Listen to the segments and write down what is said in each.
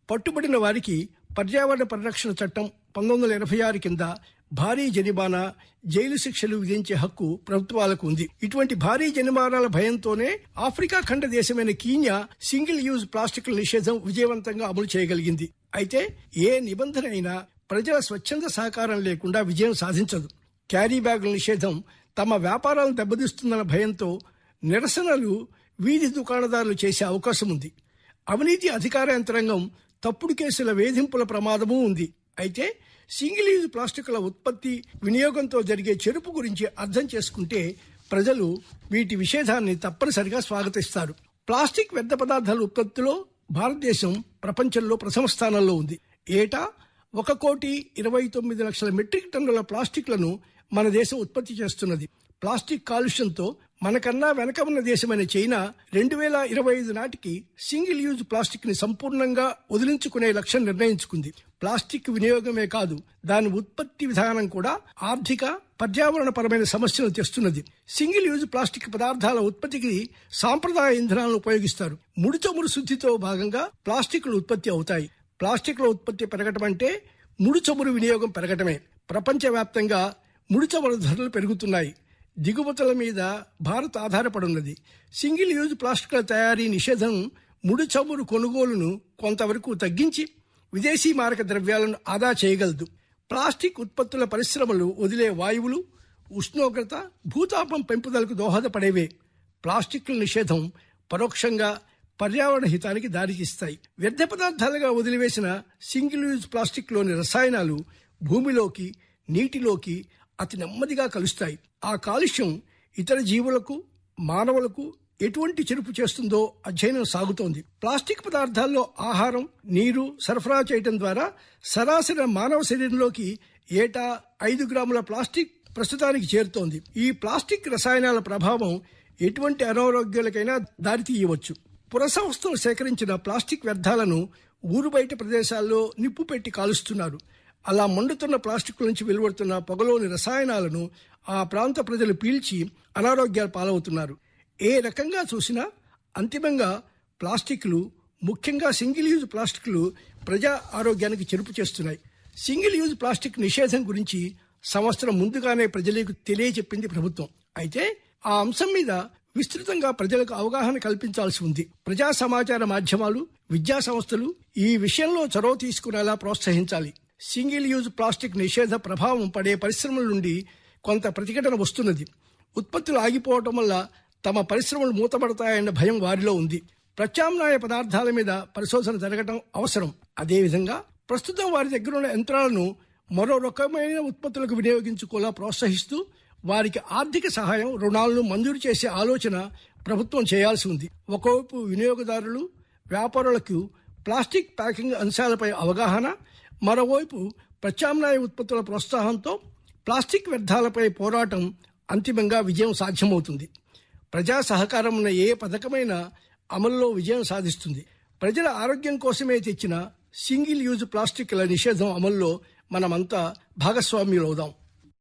పట్టుబడిన వారికి పర్యావరణ పరిరక్షణ చట్టం పంతొమ్మిది వందల ఎనభై ఆరు కింద భారీ జరిమానా జైలు శిక్షలు విధించే హక్కు ప్రభుత్వాలకు ఉంది ఇటువంటి భారీ జరిమానాల భయంతోనే ఆఫ్రికా ఖండ దేశమైన కీన్యా సింగిల్ యూజ్ ప్లాస్టిక్ల నిషేధం విజయవంతంగా అమలు చేయగలిగింది అయితే ఏ నిబంధన అయినా ప్రజల స్వచ్ఛంద సహకారం లేకుండా విజయం సాధించదు క్యారీ బ్యాగుల నిషేధం తమ వ్యాపారాలను దెబ్బతీస్తుందన్న భయంతో నిరసనలు వీధి దుకాణదారులు చేసే అవకాశం ఉంది అవినీతి అధికార యంత్రాంగం తప్పుడు కేసుల వేధింపుల ప్రమాదమూ ఉంది అయితే సింగిల్ యూజ్ ప్లాస్టిక్ల ఉత్పత్తి వినియోగంతో జరిగే చెరుపు గురించి అర్థం చేసుకుంటే ప్రజలు వీటి నిషేధాన్ని తప్పనిసరిగా స్వాగతిస్తారు ప్లాస్టిక్ వ్యర్థ పదార్థాల ఉత్పత్తిలో భారతదేశం ప్రపంచంలో ప్రథమ స్థానంలో ఉంది ఏటా ఒక కోటి ఇరవై తొమ్మిది లక్షల మెట్రిక్ టన్నుల ప్లాస్టిక్లను మన దేశం ఉత్పత్తి చేస్తున్నది ప్లాస్టిక్ కాలుష్యంతో మనకన్నా వెనక ఉన్న దేశమైన చైనా రెండు వేల ఇరవై ఐదు నాటికి సింగిల్ యూజ్ ప్లాస్టిక్ ని సంపూర్ణంగా వదిలించుకునే లక్ష్యం నిర్ణయించుకుంది ప్లాస్టిక్ వినియోగమే కాదు దాని ఉత్పత్తి విధానం కూడా ఆర్థిక పర్యావరణ పరమైన సమస్యలు తెస్తున్నది సింగిల్ యూజ్ ప్లాస్టిక్ పదార్థాల ఉత్పత్తికి సాంప్రదాయ ఇంధనాలను ఉపయోగిస్తారు ముడి చమురు శుద్ధితో భాగంగా ప్లాస్టిక్లు ఉత్పత్తి అవుతాయి ప్లాస్టిక్ల ఉత్పత్తి పెరగటం అంటే ముడి చమురు వినియోగం పెరగటమే ప్రపంచవ్యాప్తంగా ముడి చమురు ధరలు పెరుగుతున్నాయి దిగుమతుల మీద భారత్ ఆధారపడున్నది సింగిల్ యూజ్ ప్లాస్టిక్ల తయారీ నిషేధం ముడి చమురు కొనుగోలును కొంతవరకు తగ్గించి విదేశీ మారక ద్రవ్యాలను ఆదా చేయగలదు ప్లాస్టిక్ ఉత్పత్తుల పరిశ్రమలు వదిలే వాయువులు ఉష్ణోగ్రత భూతాపం పెంపుదలకు దోహదపడేవే ప్లాస్టిక్ల నిషేధం పరోక్షంగా పర్యావరణ హితానికి దారితీస్తాయి వ్యర్థ పదార్థాలుగా వదిలివేసిన సింగిల్ యూజ్ ప్లాస్టిక్లోని రసాయనాలు భూమిలోకి నీటిలోకి అతి నెమ్మదిగా కలుస్తాయి ఆ కాలుష్యం ఇతర జీవులకు మానవులకు ఎటువంటి చెరుపు చేస్తుందో అధ్యయనం సాగుతోంది ప్లాస్టిక్ పదార్థాల్లో ఆహారం నీరు సరఫరా చేయడం ద్వారా సరాసరి మానవ శరీరంలోకి ఏటా ఐదు గ్రాముల ప్లాస్టిక్ ప్రస్తుతానికి చేరుతోంది ఈ ప్లాస్టిక్ రసాయనాల ప్రభావం ఎటువంటి అనారోగ్యాలకైనా దారితీయవచ్చు పుర సంస్థలు సేకరించిన ప్లాస్టిక్ వ్యర్థాలను ఊరు బయట ప్రదేశాల్లో నిప్పు పెట్టి కాలుస్తున్నారు అలా మండుతున్న ప్లాస్టిక్ నుంచి వెలువడుతున్న పొగలోని రసాయనాలను ఆ ప్రాంత ప్రజలు పీల్చి అనారోగ్యాలు పాలవుతున్నారు ఏ రకంగా చూసినా అంతిమంగా ప్లాస్టిక్లు ముఖ్యంగా సింగిల్ యూజ్ ప్లాస్టిక్లు ప్రజా ఆరోగ్యానికి చెరుపు చేస్తున్నాయి సింగిల్ యూజ్ ప్లాస్టిక్ నిషేధం గురించి సంవత్సరం ముందుగానే ప్రజలకు తెలియచెప్పింది ప్రభుత్వం అయితే ఆ అంశం మీద విస్తృతంగా ప్రజలకు అవగాహన కల్పించాల్సి ఉంది ప్రజా సమాచార మాధ్యమాలు విద్యా సంస్థలు ఈ విషయంలో చొరవ తీసుకునేలా ప్రోత్సహించాలి సింగిల్ యూజ్ ప్లాస్టిక్ నిషేధ ప్రభావం పడే పరిశ్రమల నుండి కొంత ప్రతిఘటన వస్తున్నది ఉత్పత్తులు ఆగిపోవటం వల్ల తమ పరిశ్రమలు మూతపడతాయన్న భయం వారిలో ఉంది ప్రత్యామ్నాయ పదార్థాల మీద పరిశోధన జరగడం అవసరం అదేవిధంగా ప్రస్తుతం వారి దగ్గర ఉన్న యంత్రాలను మరో రకమైన ఉత్పత్తులకు వినియోగించుకోలా ప్రోత్సహిస్తూ వారికి ఆర్థిక సహాయం రుణాలను మంజూరు చేసే ఆలోచన ప్రభుత్వం చేయాల్సి ఉంది ఒకవైపు వినియోగదారులు వ్యాపారులకు ప్లాస్టిక్ ప్యాకింగ్ అంశాలపై అవగాహన మరోవైపు ప్రత్యామ్నాయ ఉత్పత్తుల ప్రోత్సాహంతో ప్లాస్టిక్ వ్యర్థాలపై పోరాటం అంతిమంగా విజయం సాధ్యమవుతుంది ప్రజా సహకారం ఉన్న ఏ పథకమైనా అమలులో విజయం సాధిస్తుంది ప్రజల ఆరోగ్యం కోసమే తెచ్చిన సింగిల్ యూజ్ ప్లాస్టిక్ల నిషేధం అమల్లో మనమంతా భాగస్వామ్యులవుదాం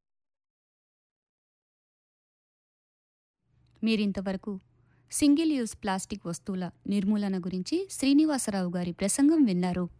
మీరింతవరకు సింగిల్ యూజ్ ప్లాస్టిక్ వస్తువుల నిర్మూలన గురించి శ్రీనివాసరావు గారి ప్రసంగం విన్నారు